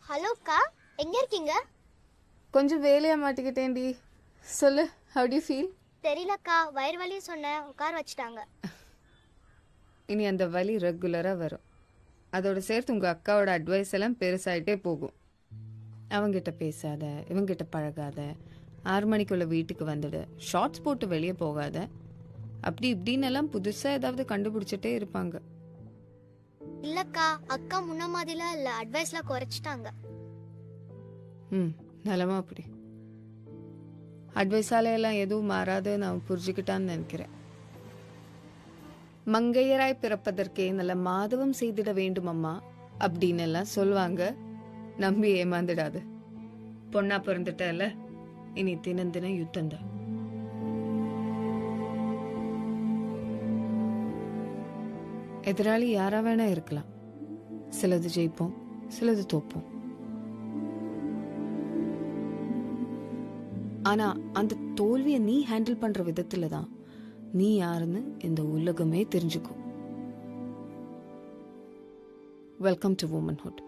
ஹலோக்கா எங்க இருக்கீங்க கொஞ்சம் வேலையா மாட்டிக்கிட்டேன்டி சொல்லு ஹவு டு ஃபீல் தெரியலக்கா வயிறு வலி சொன்னேன் உட்கார வச்சுட்டாங்க இனி அந்த வலி ரெகுலராக வரும் அதோட சேர்த்து உங்கள் அக்காவோட அட்வைஸ் எல்லாம் பெருசாயிட்டே போகும் அவங்கிட்ட பேசாத இவங்கிட்ட பழகாத ஆறு மணிக்குள்ள வீட்டுக்கு வந்துடு ஷார்ட்ஸ் போட்டு வெளியே போகாத அப்படி இப்படின்னு எல்லாம் புதுசாக ஏதாவது கண்டுபிடிச்சிட்டே இருப்பாங்க இல்லக்கா அக்கா முன்ன மாதிரிலாம் இல்ல அட்வைஸ்லாம் குறைச்சிட்டாங்க ம் நிலமா அப்படி அட்வைஸால எல்லாம் எதுவும் மாறாதுன்னு அவன் புரிஞ்சுக்கிட்டான்னு நினைக்கிறேன் மங்கையராய் பிறப்பதற்கே நல்ல மாதவம் செய்திட வேண்டும் அம்மா அப்படின்னு எல்லாம் சொல்லுவாங்க நம்பி ஏமாந்துடாது பொண்ணா பிறந்துட்டல இனி தினம் தினம் யுத்தம்தான் எதிராளி யாரா வேணா இருக்கலாம் சிலது ஜெயிப்போம் சிலது தோப்போம் ஆனா அந்த தோல்வியை நீ ஹேண்டில் பண்ற விதத்துல தான் நீ யாருன்னு இந்த உலகமே தெரிஞ்சுக்கும் வெல்கம் டு உமன்ஹுட்